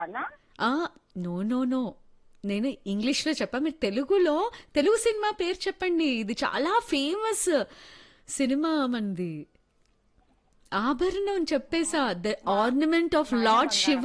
అన్నా ఆ no no no నేను ఇంగ్లీష్లో చెప్పా మీరు తెలుగులో తెలుగు సినిమా పేరు చెప్పండి ఇది చాలా ఫేమస్ సినిమా మంది ఆభరణం చెప్పేసా the ornament of lord Shiva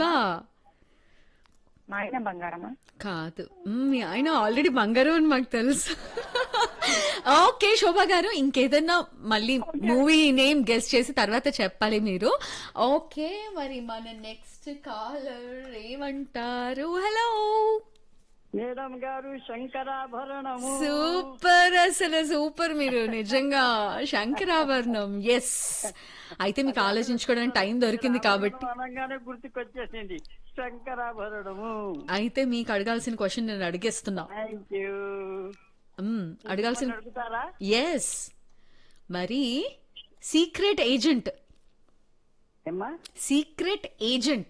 మా ఆయన బంగారమా కాదు మ్మ్, మీ ఆయన ఆల్రెడీ బంగారం అని మాకు తెలుసు ఓకే శోభా గారు ఇంకేదన్నా మళ్ళీ మూవీ నేమ్ గెస్ట్ చేసి తర్వాత చెప్పాలి మీరు ఓకే మరి మన నెక్స్ట్ కాలర్ ఏమంటారు హలో మేడం గారు శంకరాభరణము సూపర్ అసలు సూపర్ మీరు నిజంగా శంకరాభరణం ఎస్ అయితే మీకు ఆలోచించుకోవడానికి టైం దొరికింది కాబట్టి అనగానే గుర్తుకొచ్చేసింది శంకరాభరణము అయితే మీకు అడగాల్సిన క్వశ్చన్ నేను అడిగేస్తున్నా థ్యాంక్ యూ మ్మ్, అడగాల్సిన అడుగుతారా ఎస్ మరి సీక్రెట్ ఏజెంట్ ఏమ్మా సీక్రెట్ ఏజెంట్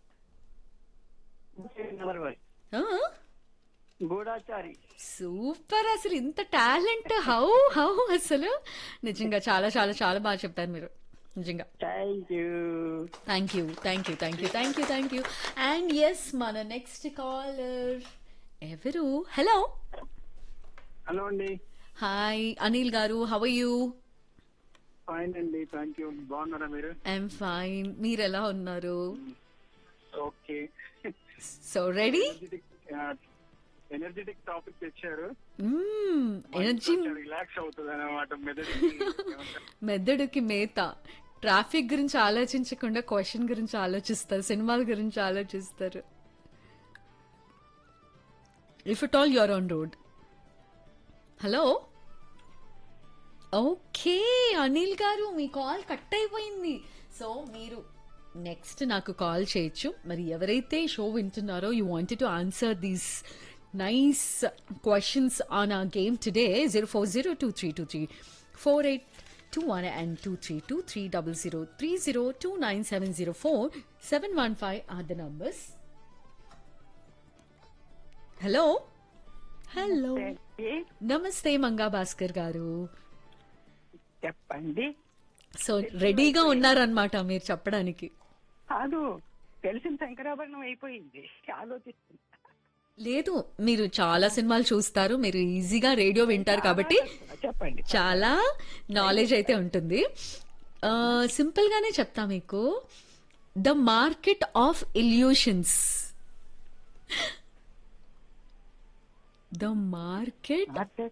నెంబర్ వన్ గూఢాచారి సూపర్ అసలు ఇంత టాలెంట్ హౌ హౌ అసలు నిజంగా చాలా చాలా చాలా బాగా చెప్పారు మీరు నిజంగా thank you thank you thank you thank you thank you thank you and yes మన నెక్స్ట్ కాలర్ ఎవరు హలో హలో అండి హాయ్ అనిల్ గారు హవ్ యూ ఫైన్ అండి థ్యాంక్ యూ బాగున్నారా మీరు ఐఎమ్ ఫైన్ మీరు ఎలా ఉన్నారు okay so ready energetic topic తెచ్చారు ఎనర్జీ రిలాక్స్ అవుతుంది అనమాట మెదడుకి మెదడుకి మేత ట్రాఫిక్ గురించి ఆలోచించకుండా క్వశ్చన్ గురించి ఆలోచిస్తారు సినిమాల గురించి ఆలోచిస్తారు if it all your on road hello okay Anil గారు మీ కాల్ కట్ అయిపోయింది సో మీరు నెక్స్ట్ నాకు కాల్ చేయొచ్చు మరి ఎవరైతే షో వింటున్నారో you wanted to answer these nice questions on uh game today zero four zero two three two three four eight two one and two three two three double zero three zero two nine seven zero four seven one five are the numbers hello hello నమస్తే మంగా భాస్కర్ గారు చెప్పండి so రెడీగా ఉన్నారనమాట మీరు చెప్పడానికి కాదు తెలిసిన శంకరాభరణం అయిపోయింది ఆలోచిస్తుంది లేదు మీరు చాలా సినిమాలు చూస్తారు మీరు ఈజీగా రేడియో వింటారు కాబట్టి చెప్పండి చాలా నాలెడ్జ్ అయితే ఉంటుంది సింపుల్ గానే చెప్తా మీకు the market of illusions the market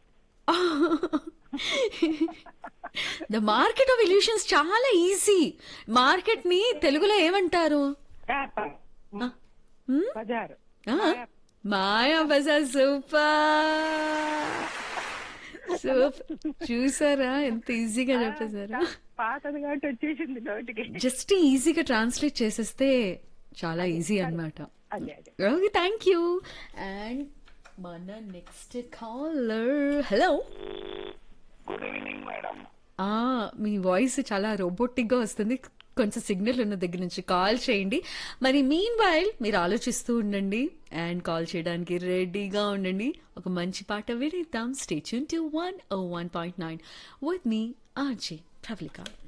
the market of illusions చాలా ఈజీ మార్కెట్ ని తెలుగులో ఏమంటారు వ్యాపారం. ఆ, హ్మ్? బజారు ఆ, మాయా బజార్ సూపర్ సూపర్ చూసారా ఎంత ఈజీగా చెప్పేశారా పాతది కాబట్టి వచ్చేసింది నోటికి జస్ట్ ఈజీగా ట్రాన్స్లేట్ చేసేస్తే చాలా ఈజీ అన్నమాట అదే అదే ఓకే థ్యాంక్ యూ అండ్ మన next caller hello good evening madam ఆ మీ వాయిస్ చాలా రోబోటిక్ గా వస్తుంది కొంచెం సిగ్నల్ ఉన్న దగ్గర నుంచి కాల్ చేయండి మరి మీన్ వైల్ మీరు ఆలోచిస్తూ ఉండండి అండ్ కాల్ చేయడానికి రెడీగా ఉండండి ఒక మంచి పాట వినిద్దాం stay tuned to one o one point nine with మీ ఆర్జే ప్రవళిక